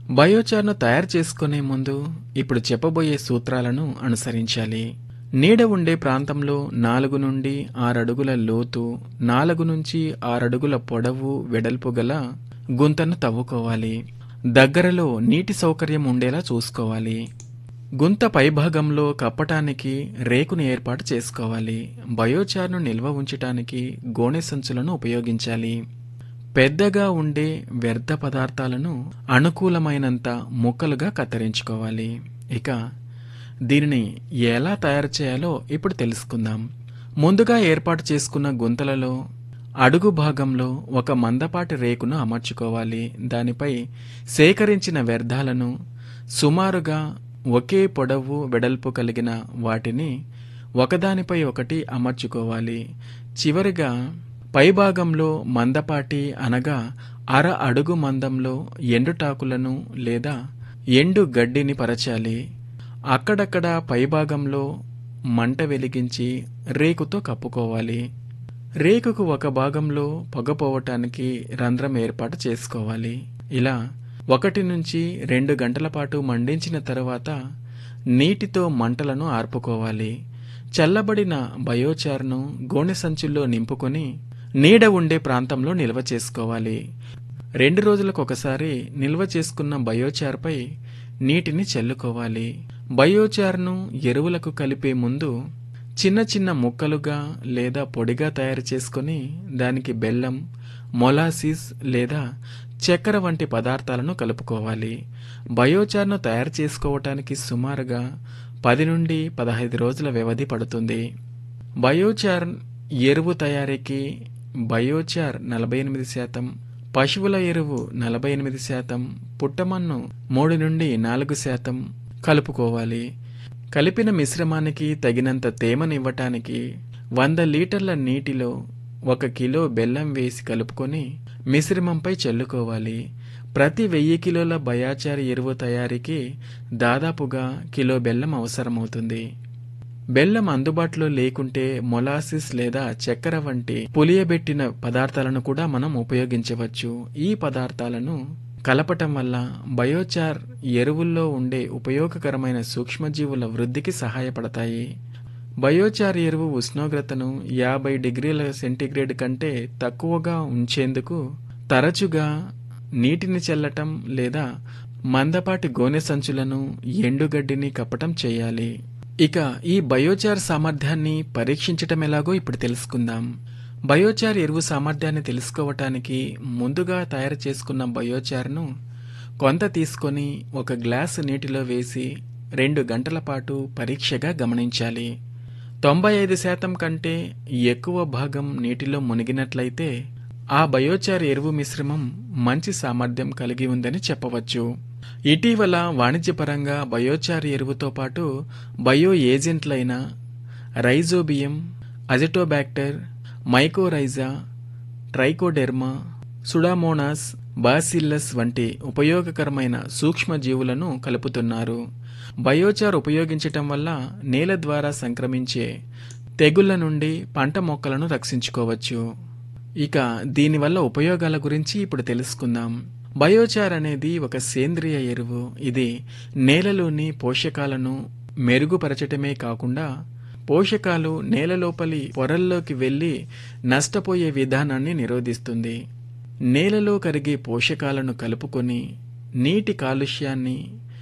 బయోచార్ను తయారు చేసుకునే ముందు ఇప్పుడు చెప్పబోయే సూత్రాలను అనుసరించాలి నీడ ఉండే ప్రాంతంలో నాలుగు నుండి ఆరడుగుల లోతు నాలుగు నుంచి ఆరడుగుల పొడవు వెడల్పు గల గుంతను తవ్వుకోవాలి దగ్గరలో నీటి సౌకర్యం ఉండేలా చూసుకోవాలి గుంత పైభాగంలో కప్పటానికి రేకును ఏర్పాటు చేసుకోవాలి బయోచార్ను నిల్వ ఉంచటానికి గోనె సంచులను ఉపయోగించాలి పెద్దగా ఉండే వ్యర్థ పదార్థాలను అనుకూలమైనంత ముక్కలుగా కత్తిరించుకోవాలి ఇక దీనిని ఎలా తయారు చేయాలో ఇప్పుడు తెలుసుకుందాం ముందుగా ఏర్పాటు చేసుకున్న గుంతలలో అడుగు భాగంలో ఒక మందపాటి రేకును అమర్చుకోవాలి దానిపై సేకరించిన వ్యర్థాలను సుమారుగా ఒకే పొడవు వెడల్పు కలిగిన వాటిని ఒకదానిపై ఒకటి అమర్చుకోవాలి చివరిగా పైభాగంలో మందపాటి అనగా అర అడుగు మందంలో ఎండుటాకులను లేదా ఎండు గడ్డిని పరచాలి అక్కడక్కడ పైభాగంలో మంట వెలిగించి రేకుతో కప్పుకోవాలి రేకుకు ఒక భాగంలో పొగపోవటానికి రంధ్రం ఏర్పాటు చేసుకోవాలి ఇలా ఒకటి నుంచి రెండు గంటల పాటు మండించిన తరువాత నీటితో మంటలను ఆర్పుకోవాలి చల్లబడిన బయోచార్ను గోనె సంచుల్లో నింపుకొని నీడ ఉండే ప్రాంతంలో నిల్వ చేసుకోవాలి రెండు రోజులకు ఒకసారి నిల్వ చేసుకున్న బయోచార్పై నీటిని చల్లుకోవాలి బయోచార్ను ఎరువులకు కలిపే ముందు చిన్న చిన్న ముక్కలుగా లేదా పొడిగా తయారు చేసుకొని దానికి బెల్లం మొలాసిస్ లేదా చక్కెర వంటి పదార్థాలను కలుపుకోవాలి బయోచార్ను తయారు చేసుకోవటానికి సుమారుగా పది నుండి పదహైదు రోజుల వ్యవధి పడుతుంది బయోచార్ ఎరువు తయారీకి బయోచార్ నలభై ఎనిమిది శాతం పశువుల ఎరువు నలభై ఎనిమిది శాతం పుట్టమన్ను మూడు నుండి నాలుగు శాతం కలుపుకోవాలి కలిపిన మిశ్రమానికి తగినంత తేమనివ్వటానికి వంద లీటర్ల నీటిలో ఒక కిలో బెల్లం వేసి కలుపుకొని మిశ్రమంపై చల్లుకోవాలి ప్రతి వెయ్యి కిలోల బయాచార్ ఎరువు తయారీకి దాదాపుగా కిలో బెల్లం అవసరమవుతుంది బెల్లం అందుబాటులో లేకుంటే మొలాసిస్ లేదా చక్కెర వంటి పులియబెట్టిన పదార్థాలను కూడా మనం ఉపయోగించవచ్చు ఈ పదార్థాలను కలపటం వల్ల బయోచార్ ఎరువుల్లో ఉండే ఉపయోగకరమైన సూక్ష్మజీవుల వృద్ధికి సహాయపడతాయి బయోచార్ ఎరువు ఉష్ణోగ్రతను యాభై డిగ్రీల సెంటీగ్రేడ్ కంటే తక్కువగా ఉంచేందుకు తరచుగా నీటిని చల్లటం లేదా మందపాటి గోనె సంచులను ఎండుగడ్డిని కప్పటం చేయాలి ఇక ఈ బయోచార్ సామర్థ్యాన్ని పరీక్షించటం ఎలాగో ఇప్పుడు తెలుసుకుందాం బయోచార్ ఎరువు సామర్థ్యాన్ని తెలుసుకోవటానికి ముందుగా తయారు చేసుకున్న బయోచార్ను కొంత తీసుకొని ఒక గ్లాసు నీటిలో వేసి రెండు గంటల పాటు పరీక్షగా గమనించాలి తొంభై ఐదు శాతం కంటే ఎక్కువ భాగం నీటిలో మునిగినట్లయితే ఆ బయోచార్ ఎరువు మిశ్రమం మంచి సామర్థ్యం కలిగి ఉందని చెప్పవచ్చు ఇటీవల వాణిజ్యపరంగా బయోచార్ ఎరువుతో పాటు బయో ఏజెంట్లైన rhizobium azotobacter mycorrhiza trichoderma pseudomonas bacillus వంటి ఉపయోగకరమైన సూక్ష్మజీవులను కలుపుతున్నారు బయోచార్ ఉపయోగించటం వల్ల నేల ద్వారా సంక్రమించే తెగుళ్ల నుండి పంట మొక్కలను రక్షించుకోవచ్చు ఇక దీనివల్ల ఉపయోగాల గురించి ఇప్పుడు తెలుసుకుందాం బయోచార్ అనేది ఒక సేంద్రియ ఎరువు ఇది నేలలోని పోషకాలను మెరుగుపరచటమే కాకుండా పోషకాలు నేల లోపలి పొరల్లోకి వెళ్లి నష్టపోయే విధానాన్ని నిరోధిస్తుంది నేలలో కరిగే పోషకాలను కలుపుకొని నీటి కాలుష్యాన్ని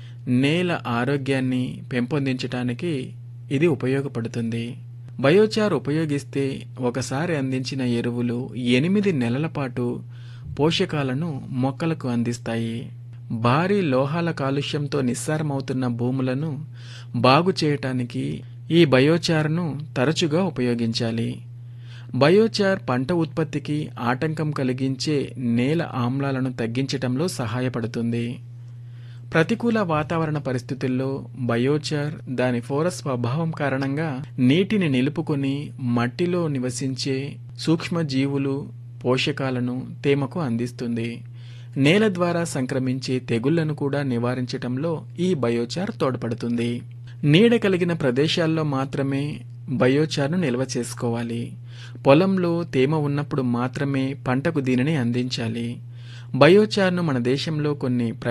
నేల ఆరోగ్యాన్ని పెంపొందించటానికి ఇది ఉపయోగపడుతుంది బయోచార్ ఉపయోగిస్తే ఒకసారి అందించిన ఎరువులు ఎనిమిది నెలల పాటు పోషకాలను మొక్కలకు అందిస్తాయి భారీ లోహాల కాలుష్యంతో నిస్సారమవుతున్న భూములను బాగు చేయటానికి ఈ బయోచార్ను తరచుగా ఉపయోగించాలి బయోచార్ పంట ఉత్పత్తికి ఆటంకం కలిగించే నేల ఆమ్లాలను తగ్గించటంలో సహాయపడుతుంది ప్రతికూల వాతావరణ పరిస్థితుల్లో బయోచార్ దాని ఫోరస్ స్వభావం కారణంగా నీటిని నిలుపుకొని మట్టిలో నివసించే సూక్ష్మజీవులు పోషకాలను తేమకు అందిస్తుంది నేల ద్వారా సంక్రమించే తెగుళ్లను కూడా నివారించటంలో ఈ బయోచార్ తోడ్పడుతుంది నీడ కలిగిన ప్రదేశాల్లో మాత్రమే బయోచార్ను నిల్వ చేసుకోవాలి పొలంలో తేమ ఉన్నప్పుడు మాత్రమే పంటకు దీనిని అందించాలి బయోచార్ను మన దేశంలో కొన్ని